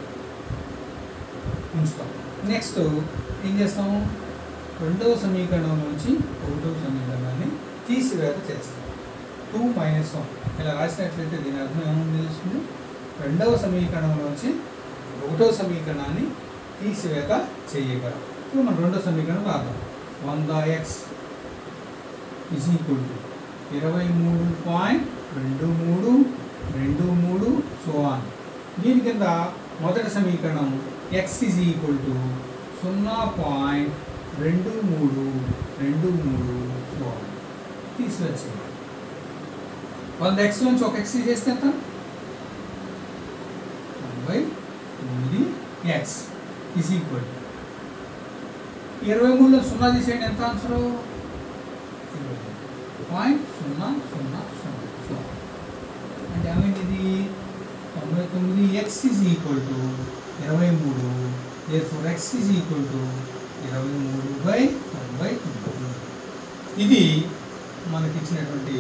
ఉంచుతాం నెక్స్ట్ ఏం చేస్తాము రెండవ సమీకరణం నుంచి ఒకటవ సమీకరణాన్ని తీసివేత చేస్తాం టూ మైనస్ వన్ ఇలా రాసినట్లయితే దీని అర్థం ఏమని తెలుస్తుంది రెండవ సమీకరణంలోంచి ఒకటవ సమీకరణాన్ని తీసివేత చేయగలం ఇప్పుడు మనం రెండవ సమీకరణం రాద్దాం వంద ఎక్స్ ఇజ్ ఈక్వల్ టు ఇరవై మూడు పాయింట్ రెండు మూడు రెండు మూడు సో ఆన్ దీని కింద మొదటి సమీకరణం ఎక్స్ ఇజ్ ఈక్వల్ టు సున్నా పాయింట్ రెండు మూడు రెండు మూడు సో ఆన్ తీసుకొచ్చింది వంద ఎక్స్ నుంచి ఒక ఎక్స్ చేస్తే ఎంత తొంభై తొమ్మిది ఎక్స్ ఇజ్ ఈక్వల్ ఇరవై మూడులో సున్నా తీసేయండి ఎంత ఆన్సర్ పాయింట్ సున్నా సున్నా సున్నా సున్నా అంటే ఏమైంది ఇది తొంభై తొమ్మిది ఎక్స్ ఈజ్ ఈక్వల్ టు ఇరవై మూడు four x is equal to ఇరవై మూడు బై తొంభై తొమ్మిది ఇది మనకి ఇచ్చినటువంటి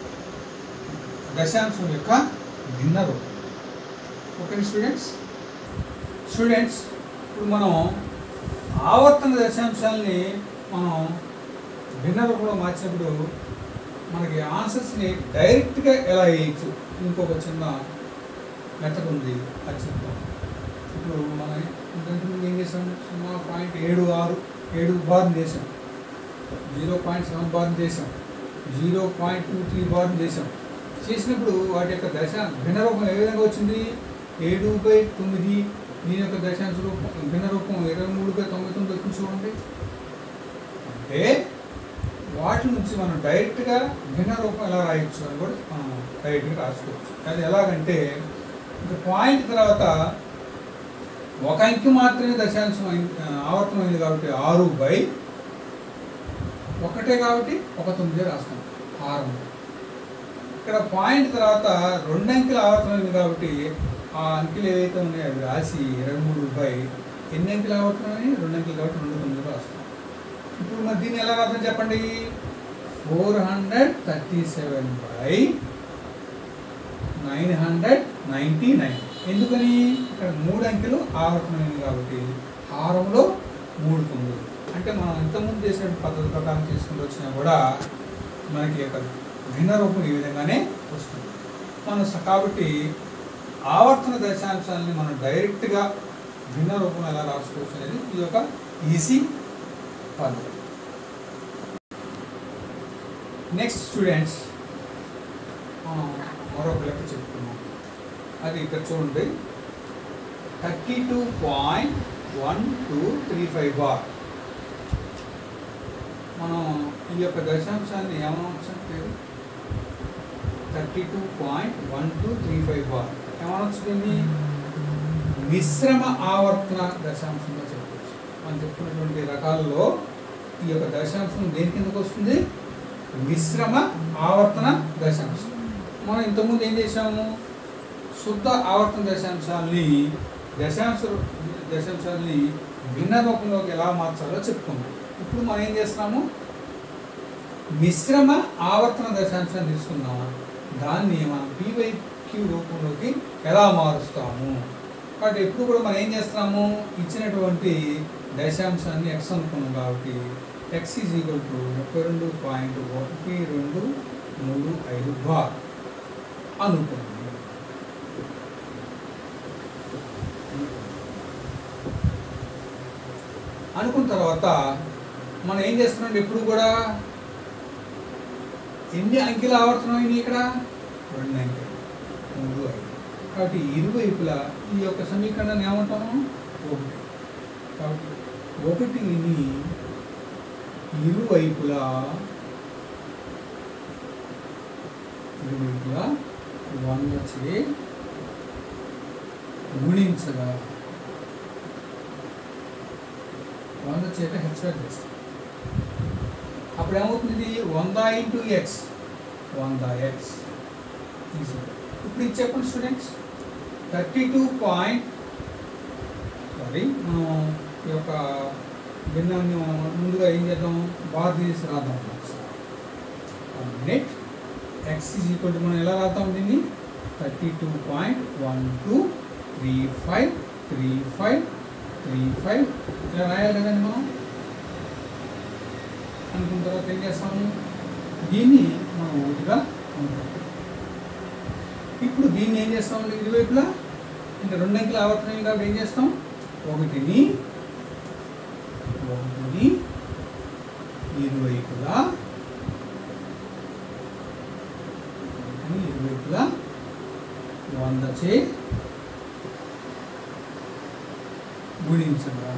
దశాంశం యొక్క భిన్న రూపం ఓకే స్టూడెంట్స్ స్టూడెంట్స్ ఇప్పుడు మనం ఆవర్తన దశాంశాలని మనం భిన్న రూపంలో మార్చినప్పుడు మనకి ఆన్సర్స్ని డైరెక్ట్గా ఎలా వేయచ్చు ఇంకొక చిన్న మెథడ్ ఉంది అది చెప్తాం ఇప్పుడు మనం ఇంతకుముందు ఏం చేసాం సున్నా పాయింట్ ఏడు ఆరు ఏడు బార్ని చేసాం జీరో పాయింట్ సెవెన్ బార్ని చేసాం జీరో పాయింట్ టూ త్రీ బార్ని చేసాం చేసినప్పుడు వాటి యొక్క దశ భిన్న రూపం ఏ విధంగా వచ్చింది ఏడు బై తొమ్మిది దీని యొక్క దశాంశ రూపం భిన్న రూపం ఇరవై మూడు బై తొంభై తొమ్మిది వచ్చింది చూడండి అంటే వాటి నుంచి మనం డైరెక్ట్గా భిన్న రూపం ఎలా రాయొచ్చు అని కూడా మనం డైరెక్ట్గా రాసుకోవచ్చు అది ఎలాగంటే ఇంకా పాయింట్ తర్వాత ఒక అంకె మాత్రమే దశాంశం అయింది ఆవర్తనమైంది కాబట్టి ఆరు బై ఒకటే కాబట్టి ఒక తొమ్మిది రాస్తాం ఆరు ఇక్కడ పాయింట్ తర్వాత రెండు అంకెలు ఆవర్తనమైంది కాబట్టి ఆ అంకెలు ఏవైతే ఉన్నాయో అవి రాసి ఇరవై మూడు బై ఎన్ని అంకెలు ఆవర్తనమని రెండు అంకెలు కాబట్టి రెండు తొమ్మిది రాస్తాం ఇప్పుడు మరి దీన్ని ఎలా రాద్దాం చెప్పండి four hundred thirty seven by nine hundred ninety nine ఎందుకని ఇక్కడ మూడు అంకెలు ఆవర్తనమైంది కాబట్టి హారంలో మూడు తొమ్మిది అంటే మనం ఇంతకుముందు చేసిన పద్ధతి ప్రకారం చేసుకుంటూ వచ్చినా కూడా మనకి యొక్క భిన్న రూపం ఈ విధంగానే వస్తుంది మనం స- కాబట్టి ఆవర్తన దశాంశాలని మనం డైరెక్ట్గా భిన్న రూపంలో ఎలా రాసుకోవచ్చు అనేది ఇది ఒక ఈజీ పద్ధతి నెక్స్ట్ స్టూడెంట్స్ మరొక లెక్క చెప్పుకున్నాం అది ఇక్కడ చూడండి thirty two point one two three five bar మనం ఈ యొక్క దశాంశాన్ని ఏమనవచ్చు పేరు thirty two point one two three five bar ఏమనొచ్చు దీన్ని మిశ్రమ ఆవర్తన దశాంశంగా చెప్పవచ్చు మనం చెప్పుకున్నటువంటి రకాల్లో ఈ యొక్క దశాంశం దేని కిందకు వస్తుంది మిశ్రమ ఆవర్తన దశాంశం మనం ఇంతకుముందు ఏం చేసాము శుద్ధ ఆవర్తన దశాంశాలని దశాంశ దశాంశాలని భిన్న రూపంలోకి ఎలా మార్చాలో చెప్పుకున్నాం ఇప్పుడు మనం ఏం చేస్తున్నాము మిశ్రమ ఆవర్తన దశాంశాన్ని తీసుకున్నాం దాన్ని మనం పీవై క్యూ రూపంలోకి ఎలా మారుస్తాము కాబట్టి ఎప్పుడు కూడా మనం ఏం చేస్తున్నాము ఇచ్చినటువంటి దశాంశాన్ని ఎక్స్ అనుకున్నాం కాబట్టి ఎక్స్ ఈజ్ ఈక్వల్ టు ముప్పై రెండు పాయింట్ ఒకటి రెండు మూడు ఐదు బార్ అనుకోండి అనుకున్న తర్వాత మనం ఏం చేస్తున్నాం ఎప్పుడు కూడా ఎన్ని అంకెలు ఆవర్తనమైంది ఇక్కడ రెండు అంకెలు మూడు ఐదు కాబట్టి ఇరువైపులా ఈ యొక్క సమీకరణాన్ని ఏమంటాము ఒకటి కాబట్టి ఒకటిని ఇరువైపులా ఇరువైపులా వంద చే గుణించగా వంద చేత హెచ్వేట్ చేస్తాం అప్పుడు ఏమవుతుంది వంద ఇంటూ ఎక్స్ వంద ఎక్స్ ఇప్పుడు ఇది చెప్పండి students thirty two point sorry మనం ఈ యొక్క భిన్నాన్ని ముందుగా ఏం చేద్దాం బార్ తీసి రాద్దాం net x is equal to మనం ఎలా రాద్దాం దీన్ని thirty two point one two three five three five three five ఇలా రాయాలి కదండి మనం అనుకున్న తర్వాత ఏం చేస్తాము దీన్ని మనం ఒకటిగా అనుకుంటాం ఇప్పుడు దీన్ని ఏం చేస్తామండి ఇరువైపులా ఇంకా రెండు అంకెలు ఆవర్తనం కాబట్టి ఏం చేస్తాం ఒకటిని ఒకటిని ఇరువైపులా ఒకటిని ఇరువైపులా వంద చే గుణించగా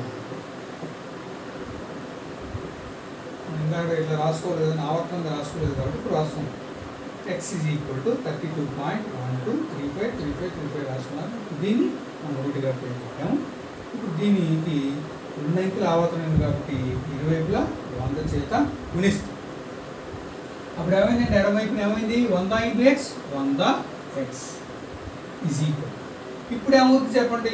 ఇందాక ఇట్లా రాసుకోలేదు అని ఆవర్తనంగా రాసుకోలేదు కాబట్టి ఇప్పుడు రాస్తాం x is equal to thirty two point one two three five three five three five రాసుకున్నాను దీన్ని మనం ఒకటిగా పెట్టాము ఇప్పుడు దీనికి రెండు అంకెలు ఆవర్తనమైంది కాబట్టి ఇరువైపులా వంద చేత గుణిస్తాం అప్పుడు ఏమైందండి ఎడమవైపున ఏమైంది వంద ఇంటూ ఎక్స్ వంద ఎక్స్ ఈజ్ ఈక్వల్ ఇప్పుడు ఏమవుతుంది చెప్పండి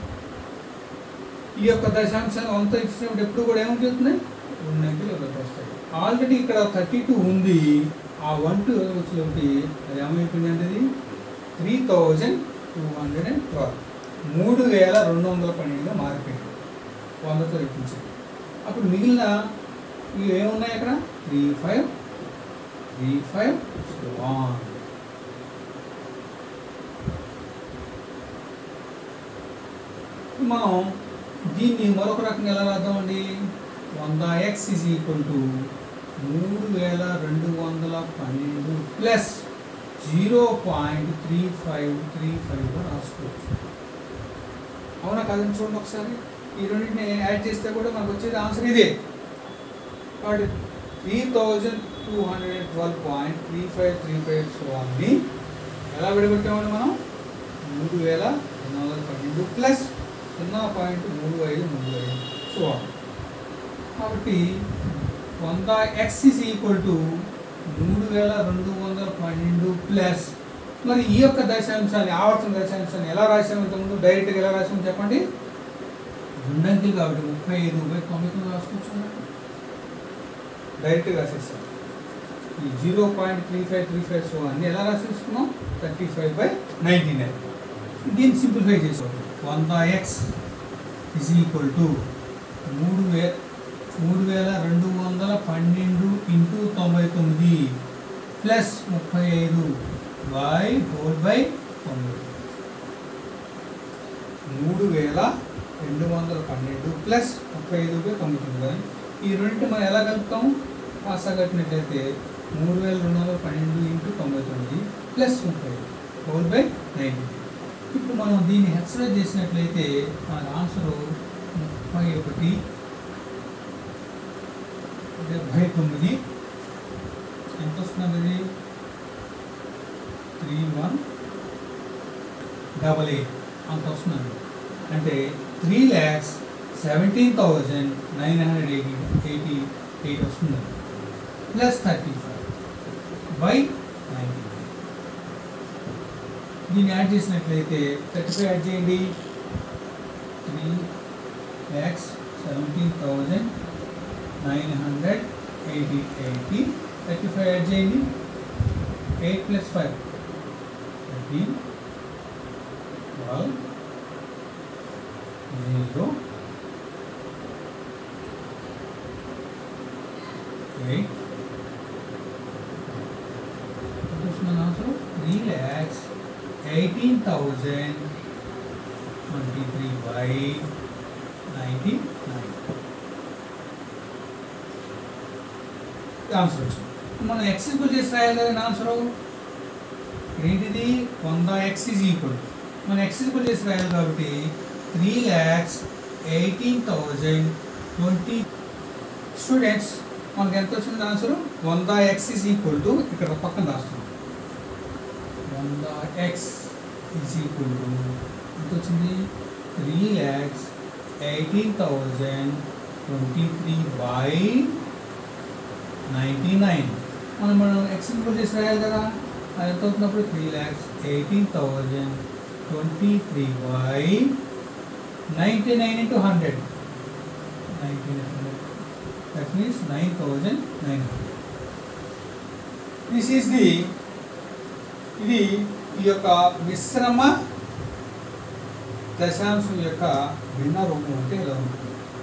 ఈ యొక్క దశాంశాన్ని వంత ఇచ్చినప్పుడు ఎప్పుడు కూడా ఏమవుతుంది రెండు అంకెలు ఇక్కడికి వస్తాయి ఆల్రెడీ ఇక్కడ థర్టీ టూ ఉంది ఆ వన్ టూ వచ్చినప్పుడు అది ఏమైపోయింది అంటే అది three thousand two hundred and twelve మూడు వేల రెండు వందల పన్నెండుగా మారిపోయింది వందతో ఎక్కించింది అప్పుడు మిగిలిన ఇవి ఏమున్నాయి అక్కడ three five three five one మనం దీన్ని మరొక రకంగా ఎలా రాద్దామండి వంద ఎక్స్ ఇస్ ఈక్వల్ టు మూడు వేల రెండు వందల పన్నెండు plus zero point three five three ఫైవ్గా రాసుకోవచ్చు అవునా కదండి చూడండి ఒకసారి ఈ రెండింటిని యాడ్ చేస్తే కూడా మనకు వచ్చేది ఆన్సర్ ఇదే కాబట్టి three thousand two hundred twelve point three five three five అని ఎలా విడగొట్టామండి మనం మూడు వేల రెండు వందల పన్నెండు ప్లస్ సున్నా పాయింట్ మూడు ఐదు మూడు ఐదు సో కాబట్టి వంద ఎక్స్ ఇస్ ఈక్వల్ టు మూడు వేల రెండు వందల పన్నెండు ప్లస్ మరి ఈ యొక్క దశాంశాన్ని ఆవర్తన దశాంశాన్ని ఎలా రాసాము ఇంతకుముందు డైరెక్ట్గా ఎలా రాసాము చెప్పండి రెండు అంకెలు కాబట్టి ముప్పై ఐదు బై తొంభై తొమ్మిది రాసుకోవచ్చు డైరెక్ట్గా రాసేస్తాం ఈ zero point three five three five so అన్ని ఎలా రాసేసుకున్నాం thirty five by ninety nine దీన్ని సింప్లిఫై చేసాం వంద ఎక్స్ ఇజ్ ఈక్వల్ టు మూడు వే మూడు వేల రెండు వందల పన్నెండు ఇంటూ తొంభై తొమ్మిది ప్లస్ ముప్పై ఐదు బై హోల్ బై తొమ్మిది మూడు వేల రెండు వందల పన్నెండు ప్లస్ ముప్పై ఐదు బై తొంభై తొమ్మిది కదా ఈ రెండింటి మనం ఎలా కలుపుతాం కాస్త కట్టినట్లయితే మూడు వేల రెండు వందల పన్నెండు ఇంటూ తొంభై తొమ్మిది ప్లస్ ముప్పై ఐదు హోల్ బై నైంటీ ఇప్పుడు మనం దీన్ని హెచ్చరిక చేసినట్లయితే మన ఆన్సర్ ముప్పై ఒకటి డెబ్భై తొమ్మిది ఎంత వస్తుంది అది త్రీ వన్ డబల్ ఎయిట్ అంత వస్తుంది అంటే three lakhs seventeen thousand nine hundred eighty eighty eight వస్తుంది plus thirty five by ninety దీన్ని యాడ్ చేసినట్లయితే థర్టీ ఫైవ్ యాడ్ చేయండి three lakhs seventeen thousand nine hundred eighty eighty thirty five add చేయండి eight plus five thirteen twelve zero eight మన answer three lakhs eighteen thousand twenty three by ninety nine answer వచ్చింది మనం x equal చేసి రాయాలి కదా answer ఏంటిది వంద ఎక్స్ ఈజ్ ఈక్వల్ మనం ఎక్స్ ఈక్వల్ చేసి రాయాలి కాబట్టి three lakhs eighteen thousand twenty students మనకి ఎంత వచ్చింది ఆన్సర్ వంద ఎక్స్ ఈజ్ ఈక్వల్ టు ఇక్కడ పక్కన రాస్తున్నాం వంద ఎక్స్ ఈజ్ ఈక్వల్ టు ఎంత వచ్చింది three lakhs eighteen thousand twenty three by ninety nine మనం మనం ఎక్స్ ఈక్వల్ చేసి రాయాలి కదా అది ఎంత అవుతున్నప్పుడు three lakhs eighteen thousand twenty three by ninety nine into hundred ninety nine hundred that means nine thousand nine hundred this is the ఇది ఈ యొక్క మిశ్రమ దశాంశం యొక్క భిన్న రూపం అంటే ఇలా ఉంటుంది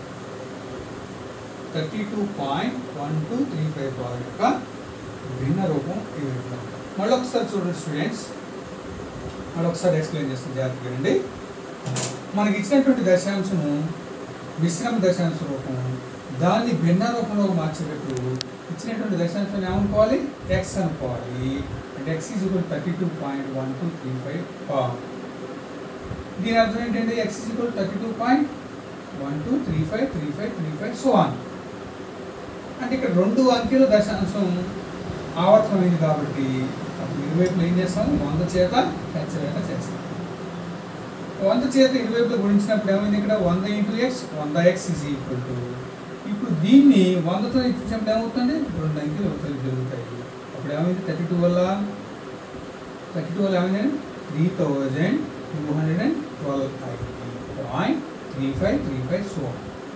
thirty two point one two three five power యొక్క భిన్న రూపం ఈ విధంగా ఉంటుంది మళ్ళీ ఒకసారి చూడండి స్టూడెంట్స్ మళ్ళీ ఒకసారి ఎక్స్ప్లెయిన్ చేస్తాను జాగ్రత్తగా వినండి మనకి ఇచ్చినటువంటి దశాంశము మిశ్రమ దశాంశ రూపం దాన్ని భిన్న రూపంలో మార్చేటప్పుడు ఇచ్చినటువంటి దశాంశాన్ని ఏమనుకోవాలి ఎక్స్ అనుకోవాలి అంటే x is equal thirty two point one two three five power దీని అర్థం ఏంటంటే x is equal thirty two point one two three five three five three five so one అంటే ఇక్కడ రెండు అంకెల దశాంశం ఆవర్తనమైంది కాబట్టి అప్పుడు ఇరువైపులు ఏం చేస్తాం వంద చేత హెచ్చరిక చేస్తాం వంద చేత ఇరువైపులు గుణించినప్పుడు ఏమైంది ఇక్కడ వంద ఇంటూ ఎక్స్ వంద ఎక్స్ ఈజ్ ఈక్వల్ టు ఇప్పుడు దీన్ని వందతో ఇచ్చినప్పుడు ఏమవుతుంది రెండు అంకెలు అవతలు జరుగుతాయి అప్పుడు ఏమైంది థర్టీ టూ వల్ల థర్టీ టూ వల్ల ఏమైంది three thousand two hundred and twelve point three five three five so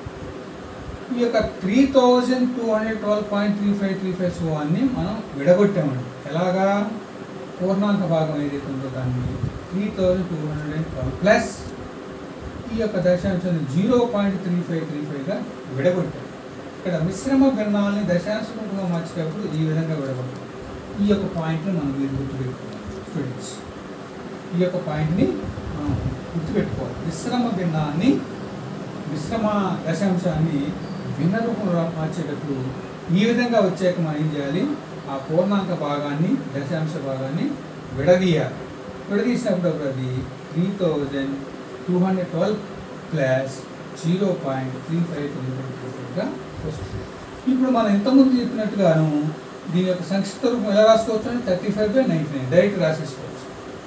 ఈ యొక్క three thousand two hundred twelve point three five three five so అన్ని మనం విడగొట్టామండి ఎలాగా పూర్ణాంక భాగం ఏదైతే ఉందో దాన్ని three thousand two hundred and twelve plus ఈ యొక్క దశాంశాన్ని zero point three five three ఫైవ్గా విడగొట్టాం ఇక్కడ మిశ్రమ భిన్నాలని దశాంశ రూపంలో మార్చేటప్పుడు ఈ విధంగా విడగొట్టాం ఈ యొక్క పాయింట్ని మనం మీరు గుర్తుపెట్టుకోవాలి స్టూడెంట్స్ ఈ యొక్క పాయింట్ని మనం గుర్తుపెట్టుకోవాలి మిశ్రమ భిన్నాన్ని మిశ్రమ దశాంశాన్ని భిన్న రూపంలో మార్చేటప్పుడు ఈ విధంగా వచ్చాక మనం ఏం చేయాలి ఆ పూర్ణాంక భాగాన్ని దశాంశ భాగాన్ని విడదీయాలి విడదీసినప్పుడు అప్పుడు అది three thousand two hundred twelve plus zero point three five three five three ఫైవ్గా వస్తుంది ఇప్పుడు మనం ఇంతకుముందు చెప్పినట్టుగాను దీని యొక్క సంక్షిప్త రూపం ఎలా రాసుకోవచ్చు అంటే thirty five by ninety nine direct రాసేసుకోవచ్చు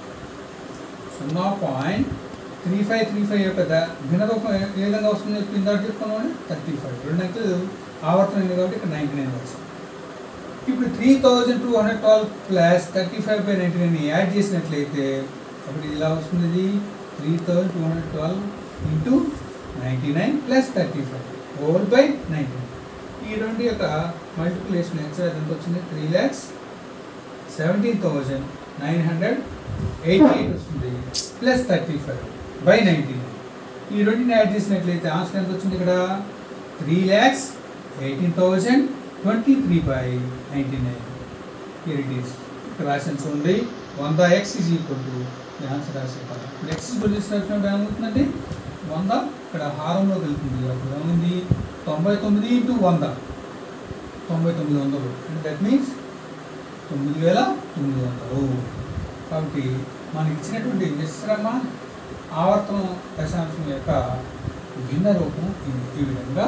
సున్నా point three five three five యొక్క ద- భిన్న రూపం ఏ ఏ విధంగా వస్తుంది చెప్పి ఇందాక చెప్పుకున్నామని థర్టీ ఫైవ్ రెండు అంకెలు ఆవర్తనమైంది కాబట్టి ఇక్కడ నైంటీ నైన్ వచ్చింది ఇప్పుడు three thousand two hundred twelve plus thirty five by ninety nine add చేసినట్లయితే అప్పుడు ఇది ఇలా వస్తుంది ఇది three thousand two hundred twelve into ninety nine plus thirty five over by ninety nine ఈ రెండు యొక్క మల్టిప్లికేషన్ హెచ్చర్ ఎంత వచ్చింది three lakhs seventeen thousand nine hundred eighty eight వస్తుంది plus thirty five by ninety nine ఈ రెండుని యాడ్ చేసినట్లయితే ఆన్సర్ ఎంత వచ్చింది ఇక్కడ three lakhs eighteen thousand twenty three by ninety nine here it is ఇక్కడ రాసిన చూడండి వంద x is equal to answer రాసేస్తారు ఇప్పుడు ఎక్స్ ఈక్వల్ చేసినప్పుడు ఏమవుతుందంటే వంద ఇక్కడ హారంలో వెళ్తుంది అప్పుడు ఏమైంది తొంభై తొమ్మిది ఇంటూ వంద తొంభై తొమ్మిది వందలు అంటే దట్ మీన్స్ తొమ్మిది వేల తొమ్మిది వందలు కాబట్టి మనకి ఇచ్చినటువంటి మిశ్రమ ఆవర్తనం దశాంశం యొక్క భిన్న రూపం ఇది ఈ విధంగా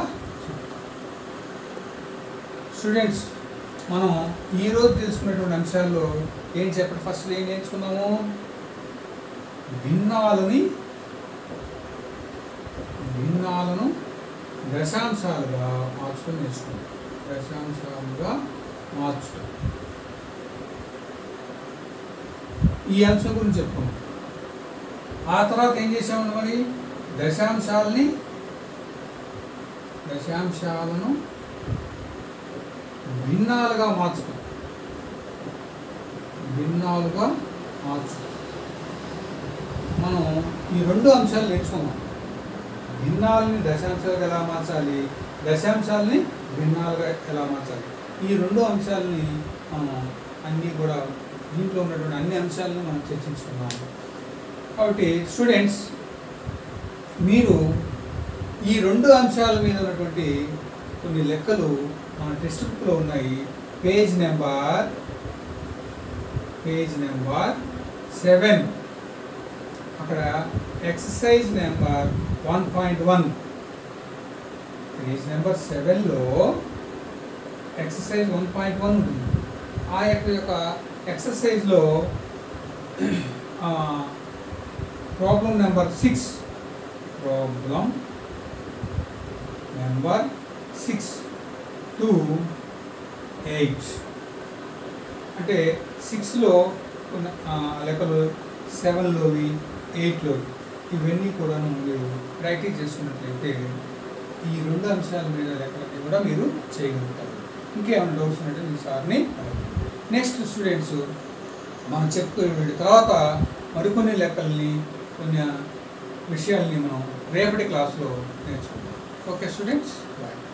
స్టూడెంట్స్ మనం ఈరోజు తెలుసుకున్నటువంటి అంశాల్లో ఏం చెప్పండి ఫస్ట్ ఏం నేర్చుకున్నాము భిన్నాలని భిన్నాలను దశాంశాలుగా మార్చుకొని నేర్చుకున్నాం దశాంశాలుగా మార్చడం ఈ అంశం గురించి చెప్పుకున్నాం ఆ తర్వాత ఏం చేసామండి మరి దశాంశాలని దశాంశాలను భిన్నాలుగా మార్చడం భిన్నాలుగా మార్చడం మనం ఈ రెండు అంశాలు నేర్చుకున్నాం భిన్నాలని దశాంశాలుగా ఎలా మార్చాలి దశాంశాలని భిన్నాలుగా ఎలా మార్చాలి ఈ రెండు అంశాలని మనం అన్నీ కూడా దీంట్లో ఉన్నటువంటి అన్ని అంశాలను మనం చర్చించుకున్నాము కాబట్టి స్టూడెంట్స్ మీరు ఈ రెండు అంశాల మీద ఉన్నటువంటి కొన్ని లెక్కలు మన టెక్స్ట్ బుక్లో ఉన్నాయి page number page number seven అక్కడ exercise number one point one page number సెవెన్లో ఎక్సర్సైజ్ వన్ పాయింట్ వన్ ఉంటుంది ఆ యొక్క యొక్క ఎక్సర్సైజ్లో problem number six problem number six to eight అంటే సిక్స్లో ఉన్న ఆ, లెక్కలు సెవెన్లోవి ఎయిట్లోవి ఇవన్నీ కూడా మీరు ప్రాక్టీస్ చేసుకున్నట్లయితే ఈ రెండు అంశాల మీద లెక్కలన్నీ కూడా మీరు చేయగలుగుతారు ఇంకేమైనా డౌట్స్ ఉన్నట్టు మీ సార్ని నెక్స్ట్ స్టూడెంట్స్ మనం చెప్పుకునే తర్వాత మరికొన్ని లెక్కల్ని కొన్ని విషయాల్ని మనం రేపటి క్లాస్లో నేర్చుకుందాం ఓకే స్టూడెంట్స్ బాయ్